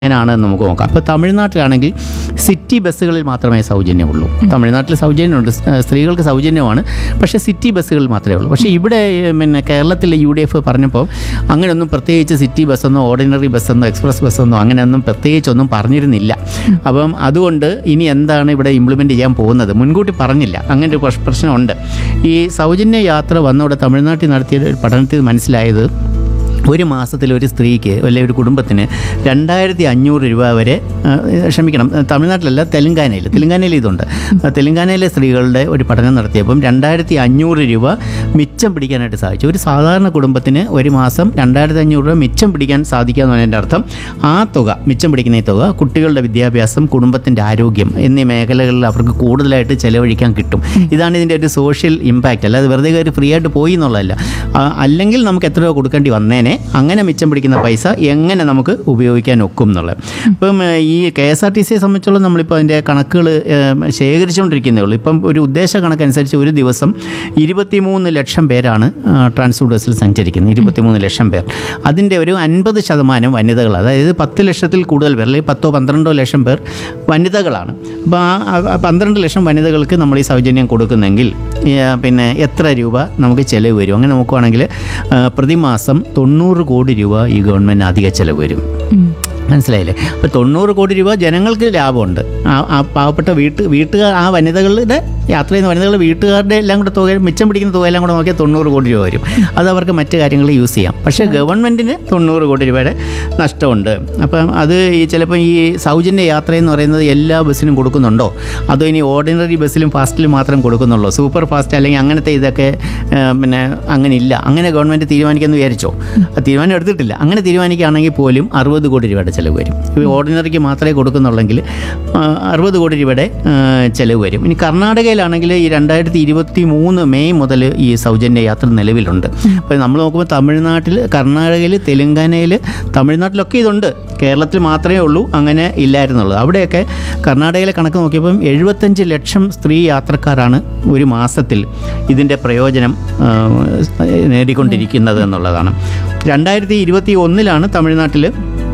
എങ്ങനെയാണ് എന്ന് നമുക്ക് നോക്കാം അപ്പോൾ തമിഴ്നാട്ടിലാണെങ്കിൽ സിറ്റി ബസ്സുകളിൽ മാത്രമേ സൗജന്യമുള്ളൂ തമിഴ്നാട്ടിൽ സൗജന്യമുണ്ട് സ്- സ്ത്രീകൾക്ക് സൗജന്യമാണ് പക്ഷേ സിറ്റി ബസ്സുകളിൽ മാത്രമേ ഉള്ളൂ പക്ഷേ ഇവിടെ ഏ, പിന്നെ കേരളത്തിലെ യു ഡി എഫ് പറഞ്ഞപ്പോൾ അങ്ങനെയൊന്നും പ്രത്യേകിച്ച് സിറ്റി ബസ്സെന്നോ ഓർഡിനറി ബസ്സെന്നോ എക്സ്പ്രസ് ബസ്സെന്നോ അങ്ങനെയൊന്നും പ്രത്യേകിച്ചൊന്നും പറഞ്ഞിരുന്നില്ല അപ്പം അതുകൊണ്ട് ഇനി എന്താണ് ഇവിടെ ഇംപ്ലിമെൻറ്റ് ചെയ്യാൻ പോകുന്നത് മുൻകൂട്ടി പറഞ്ഞില്ല അങ്ങനെ ഒരു പ്രശ്- പ്രശ്നമുണ്ട് ഈ സൗജന്യ യാത്ര വന്നവിടെ തമിഴ്നാട്ടിൽ നടത്തിയ ഒരു പഠനത്തിൽ മനസ്സിലായത് ഒരു മാസത്തിൽ ഒരു സ്ത്രീക്ക് അല്ലെങ്കിൽ ഒരു കുടുംബത്തിന് രണ്ടായിരത്തി അഞ്ഞൂറ് രൂപ വരെ ആ, ക്ഷമിക്കണം തമിഴ്നാട്ടിലല്ല തെലങ്കാനയിൽ തെലങ്കാനയിൽ ഇതുണ്ട് ആ, തെലങ്കാനയിലെ സ്ത്രീകളുടെ ഒരു പഠനം നടത്തിയപ്പം രണ്ടായിരത്തി അഞ്ഞൂറ് രൂപ മിച്ചം പിടിക്കാനായിട്ട് സാധിച്ചു ഒരു സാധാരണ കുടുംബത്തിന് ഒരു മാസം രണ്ടായിരത്തി അഞ്ഞൂറ് രൂപ മിച്ചം പിടിക്കാൻ സാധിക്കുക എന്ന് പറഞ്ഞതിൻ്റെ അർത്ഥം ആ തുക മിച്ചം പിടിക്കുന്ന ഈ തുക കുട്ടികളുടെ വിദ്യാഭ്യാസം കുടുംബത്തിൻ്റെ ആരോഗ്യം എന്നീ മേഖലകളിൽ അവർക്ക് കൂടുതലായിട്ട് ചെലവഴിക്കാൻ കിട്ടും ഇതാണ് ഇതിൻ്റെ ഒരു സോഷ്യൽ ഇമ്പാക്റ്റ് അല്ലാതെ വെറുതെ കയറി ഫ്രീ ആയിട്ട് പോയി എന്നുള്ളതല്ല ആ, അല്ലെങ്കിൽ നമുക്ക് എത്ര രൂപ കൊടുക്കേണ്ടി വന്നേനെ അങ്ങനെ മിച്ചം പിടിക്കുന്ന പൈസ എങ്ങനെ നമുക്ക് ഉപയോഗിക്കാൻ ഒക്കും എന്നുള്ളത് ഇപ്പം ഏ, ഈ കെ എസ് ആർ ടി സിയെ സംബന്ധിച്ചോളം നമ്മളിപ്പോൾ അതിൻ്റെ കണക്കുകൾ ശേഖരിച്ചുകൊണ്ടിരിക്കുന്നേ ഉള്ളൂ ഇപ്പം ഒരു ഉദ്ദേശ കണക്കനുസരിച്ച് ഒരു ദിവസം ഇരുപത്തിമൂന്ന് ലക്ഷം പേരാണ് ആ, ട്രാൻസ്പോർട്ട് ബസ്സിൽ സഞ്ചരിക്കുന്നത് ഇരുപത്തിമൂന്ന് ലക്ഷം പേർ അതിൻ്റെ ഒരു അൻപത് ശതമാനം വനിതകൾ അതായത് പത്ത് ലക്ഷത്തിൽ കൂടുതൽ പേർ അല്ലെങ്കിൽ പത്തോ പന്ത്രണ്ടോ ലക്ഷം പേർ വനിതകളാണ് അപ്പോൾ ആ ആ പന്ത്രണ്ട് ലക്ഷം വനിതകൾക്ക് നമ്മൾ ഈ സൗജന്യം കൊടുക്കുന്നെങ്കിൽ ഈ, ആ, പിന്നെ എത്ര രൂപ നമുക്ക് ചിലവ് വരും അങ്ങനെ നോക്കുവാണെങ്കിൽ ആ, പ്രതിമാസം തൊണ്ണൂറ് കോടി രൂപ ഈ ഗവൺമെൻറ് അധിക ചിലവ് വരും മനസ്സിലായില്ലേ അപ്പോൾ തൊണ്ണൂറ് കോടി രൂപ ജനങ്ങൾക്ക് ലാഭമുണ്ട് ആ ആ പാവപ്പെട്ട വീട്ട് വീട്ടുകാർ ആ വനിതകളുടെ യാത്ര ചെയ്യുന്ന വനിതകളുടെ വീട്ടുകാരുടെ എല്ലാം കൂടെ തുക മിച്ചം പിടിക്കുന്ന തുക എല്ലാം കൂടെ നോക്കിയാൽ തൊണ്ണൂറ് കോടി രൂപ വരും അത് അവർക്ക് മറ്റു കാര്യങ്ങൾ യൂസ് ചെയ്യാം പക്ഷേ ഗവൺമെൻറ്റിന് തൊണ്ണൂറ് കോടി രൂപയുടെ നഷ്ടമുണ്ട് അപ്പം അത് ഈ ചിലപ്പോൾ ഈ സൗജന്യ യാത്ര എന്ന് പറയുന്നത് എല്ലാ ബസ്സിനും കൊടുക്കുന്നുണ്ടോ അതോ ഇനി ഓർഡിനറി ബസ്സിലും ഫാസ്റ്റിലും മാത്രം കൊടുക്കുന്നുള്ളൂ സൂപ്പർ ഫാസ്റ്റ് അല്ലെങ്കിൽ അങ്ങനത്തെ ഇതൊക്കെ ആ, പിന്നെ അങ്ങനെ ഇല്ല അങ്ങനെ ഗവൺമെൻറ് തീരുമാനിക്കുമെന്ന് വിചാരിച്ചോ അത് തീരുമാനം എടുത്തിട്ടില്ല അങ്ങനെ തീരുമാനിക്കുകയാണെങ്കിൽ പോലും അറുപത് കോടി രൂപയുടെ ചിലവ് വരും ഈ ഓർഡിനറിക്ക് മാത്രമേ കൊടുക്കുന്നുള്ളെങ്കിൽ അറുപത് കോടി രൂപയുടെ ആ, ചിലവ് വരും ഇനി കർണാടകയിലാണെങ്കിൽ ഈ രണ്ടായിരത്തി ഇരുപത്തി മൂന്ന് മെയ് മുതൽ ഈ സൗജന്യ യാത്ര നിലവിലുണ്ട് അപ്പോൾ നമ്മൾ നോക്കുമ്പോൾ തമിഴ്നാട്ടിൽ കർണാടകയിൽ തെലുങ്കാനയിൽ തമിഴ്നാട്ടിലൊക്കെ ഇതുണ്ട് കേരളത്തിൽ മാത്രമേ ഉള്ളൂ അങ്ങനെ ഇല്ലായിരുന്നുള്ളൂ അവിടെയൊക്കെ കർണാടകയിലെ കണക്ക് നോക്കിയപ്പം എഴുപത്തഞ്ച് ലക്ഷം സ്ത്രീ യാത്രക്കാരാണ് ഒരു മാസത്തിൽ ഇതിൻ്റെ പ്രയോജനം ആ, നേടിക്കൊണ്ടിരിക്കുന്നത് എന്നുള്ളതാണ് രണ്ടായിരത്തി ഇരുപത്തി ഒന്നിലാണ് തമിഴ്നാട്ടിൽ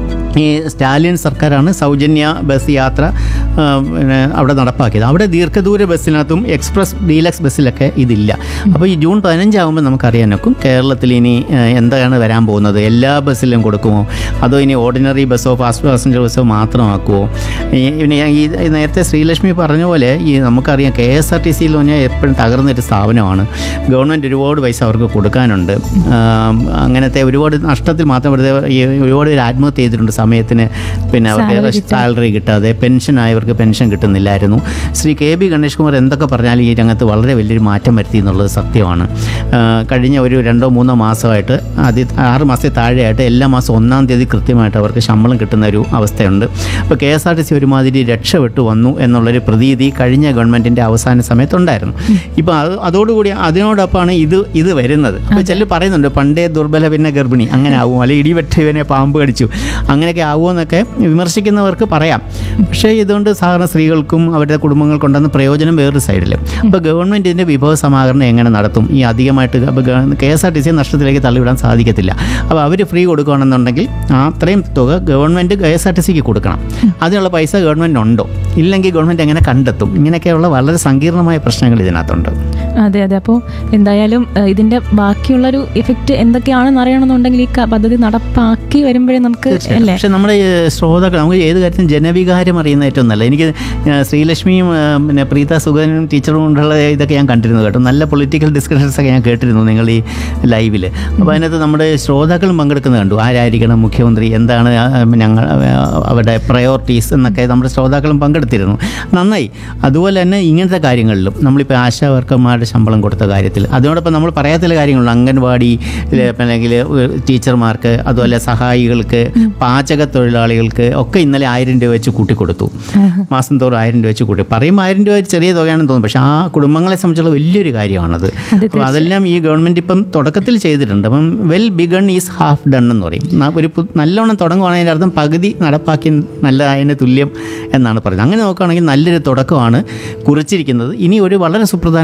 ഈ സ്റ്റാലിൻ സർക്കാരാണ് സൗജന്യ ബസ് യാത്ര ആ, പിന്നെ അവിടെ നടപ്പാക്കിയത് അവിടെ ദീർഘദൂര ബസ്സിനകത്തും എക്സ്പ്രസ് ഡീലക്സ് ബസ്സിലൊക്കെ ഇതില്ല അപ്പോൾ ഈ ജൂൺ പതിനഞ്ചാകുമ്പോൾ നമുക്കറിയാനൊക്കും കേരളത്തിൽ ഇനി ആ, എന്താണ് വരാൻ പോകുന്നത് എല്ലാ ബസ്സിലും കൊടുക്കുമോ അതോ ഇനി ഓർഡിനറി ബസ്സോ ഫാസ്റ്റ് പാസഞ്ചർ ബസ്സോ മാത്രമാക്കുമോ ഈ പിന്നെ ഈ ഈ നേരത്തെ ശ്രീലക്ഷ്മി പറഞ്ഞ പോലെ ഈ നമുക്കറിയാം കെ എസ് ആർ ടി സിയിൽ പറഞ്ഞാൽ എപ്പോഴും തകർന്നൊരു സ്ഥാപനമാണ് ഗവൺമെൻറ് ഒരുപാട് പൈസ അവർക്ക് കൊടുക്കാനുണ്ട് ആ, അങ്ങനത്തെ ഒരുപാട് നഷ്ടത്തിൽ മാത്രം വെറുതെ ഈ ഒരുപാട് പേര് ആത്മഹത്യ ചെയ്തിട്ടുണ്ട് സമയത്തിന് പിന്നെ അവർക്ക് സാലറി കിട്ടാതെ പെൻഷനായവർക്ക് പെൻഷൻ കിട്ടുന്നില്ലായിരുന്നു ശ്രീ കെ ബി ഗണേഷ് കുമാർ എന്തൊക്കെ പറഞ്ഞാലും ഈ രംഗത്ത് വളരെ വലിയൊരു മാറ്റം വരുത്തി എന്നുള്ളത് സത്യമാണ് ആ, കഴിഞ്ഞ ഒരു രണ്ടോ മൂന്നോ മാസമായിട്ട് ആദ്യ ആറ് മാസത്തിൽ താഴെയായിട്ട് എല്ലാ മാസം ഒന്നാം തീയതി കൃത്യമായിട്ട് അവർക്ക് ശമ്പളം കിട്ടുന്ന ഒരു അവസ്ഥയുണ്ട് അപ്പോൾ K S R T C ഒരുമാതിരി രക്ഷപ്പെട്ടു വന്നു എന്നുള്ളൊരു പ്രതീതി കഴിഞ്ഞ ഗവൺമെൻറ്റിൻ്റെ അവസാന സമയത്തുണ്ടായിരുന്നു ഇപ്പോൾ അത് അതോടുകൂടി അതിനോടൊപ്പമാണ് ഇത് ഇത് വരുന്നത് അപ്പോൾ ചിലർ പറയുന്നുണ്ട് പണ്ടേ ദുർബല പിന്നെ ഗർഭിണി അങ്ങനെ ആവും അല്ലെങ്കിൽ ഇടിവെട്ടിവനെ പാമ്പ് കടിച്ചു അങ്ങനെയൊക്കെ ആവുമെന്നൊക്കെ വിമർശിക്കുന്നവർക്ക് പറയാം പക്ഷേ ഇതുകൊണ്ട് സാധാരണ സ്ത്രീകൾക്കും അവരുടെ കുടുംബങ്ങൾക്കുണ്ടെന്ന് പ്രയോജനം വേറൊരു സൈഡിൽ അപ്പോൾ ഗവൺമെൻറ് ഇതിൻ്റെ വിഭവ സമാഹരണം എങ്ങനെ നടത്തും ഈ അധികമായിട്ട് അപ്പോൾ K S R T C നഷ്ടത്തിലേക്ക് തള്ളിവിടാൻ സാധിക്കത്തില്ല അപ്പോൾ അവർ ഫ്രീ കൊടുക്കുകയാണെന്നുണ്ടെങ്കിൽ ആ അത്രയും തുക government K S R T സിക്ക് കൊടുക്കണം അതിനുള്ള പൈസ ഗവൺമെൻറ് ഉണ്ടോ ഇല്ലെങ്കിൽ ഗവൺമെൻറ് എങ്ങനെ കണ്ടെത്തും ഇങ്ങനെയൊക്കെയുള്ള വളരെ സങ്കീർണമായ പ്രശ്നങ്ങൾ ഇതിനകത്തുണ്ട് അതെ അതെ അപ്പോൾ എന്തായാലും ഏഹ്, ഇതിന്റെ ബാക്കിയുള്ളൊരു ഇഫക്റ്റ് എന്തൊക്കെയാണെന്ന് അറിയണമെന്നുണ്ടെങ്കിൽ ഈ ക- പദ്ധതി നടപ്പാക്കി വരുമ്പോഴേ നമുക്ക് അല്ലേ പക്ഷെ നമ്മുടെ ഈ ശ്രോതാക്കൾ നമുക്ക് ഏത് കാര്യത്തിനും ജനവികാരം അറിയുന്ന ഏറ്റവും നല്ല എനിക്ക് ഏഹ്, ശ്രീലക്ഷ്മിയും ഏഹ്, പിന്നെ പ്രീത സുഗനും ടീച്ചറും കൊണ്ടുള്ള ഇതൊക്കെ ഞാൻ കണ്ടിരുന്നു കേട്ടോ നല്ല പൊളിറ്റിക്കൽ ഡിസ്കഷൻസ് ഒക്കെ ഞാൻ കേട്ടിരുന്നു നിങ്ങൾ ഈ ലൈവിൽ അപ്പോൾ അതിനകത്ത് നമ്മുടെ ശ്രോതാക്കളും പങ്കെടുക്കുന്നത് കണ്ടു ആരായിരിക്കണം മുഖ്യമന്ത്രി എന്താണ് ആ, ഞങ്ങൾ ആ, അവരുടെ പ്രയോറിറ്റീസ് എന്നൊക്കെ നമ്മുടെ ശ്രോതാക്കളും പങ്കെടുത്തിരുന്നു നന്നായി അതുപോലെ തന്നെ ഇങ്ങനത്തെ കാര്യങ്ങളിലും നമ്മളിപ്പോൾ ആശാ വർക്കർമാരുടെ ശമ്പളം കൊടുത്ത കാര്യത്തിൽ അതിനോടൊപ്പം നമ്മൾ പറയാത്ത ചില കാര്യങ്ങളുണ്ട് അംഗൻവാടി അല്ലെങ്കിൽ ടീച്ചർമാർക്ക് അതുപോലെ സഹായികൾക്ക് പാചക തൊഴിലാളികൾക്ക് ഒക്കെ ഇന്നലെ ആയിരം രൂപ വെച്ച് കൂട്ടിക്കൊടുത്തു മാസം തോറും ആയിരം രൂപ വെച്ച് കൂട്ടി പറയുമ്പോൾ ആയിരം രൂപ ഒരു ചെറിയ തുകയാണെന്ന് തോന്നും പക്ഷേ ആ കുടുംബങ്ങളെ സംബന്ധിച്ചുള്ള വലിയൊരു കാര്യമാണത് അപ്പോൾ അതെല്ലാം ഈ ഗവൺമെൻറ് ഇപ്പം തുടക്കത്തിൽ ചെയ്തിട്ടുണ്ട് അപ്പം well begun is half done എന്ന് പറയും ന- ഒരു പു- നല്ലോണം തുടങ്ങുവാണെങ്കിൽ അതിൻ്റെ അർത്ഥം പകുതി നടപ്പാക്കി നല്ലതായതിന് തുല്യം എന്നാണ് പറയുന്നത് അങ്ങനെ നോക്കുകയാണെങ്കിൽ നല്ലൊരു തുടക്കമാണ് കുറിച്ചിരിക്കുന്നത് ഇനി ഒരു വളരെ സുപ്രധാനമായ ഒരു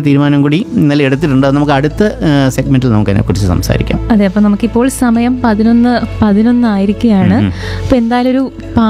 തീരുമാനം കൂടി ഇന്നലെ എടുത്തിട്ടുണ്ട് അത് നമുക്ക് അടുത്ത സെഗ്മെന്റിൽ നമുക്ക് അതിനെക്കുറിച്ച് സംസാരിക്കാം അതെ അപ്പൊ നമുക്കിപ്പോൾ സമയം പതിനൊന്ന് പതിനൊന്നായിരിക്കുകയാണ് അപ്പൊ എന്തായാലും ഒരു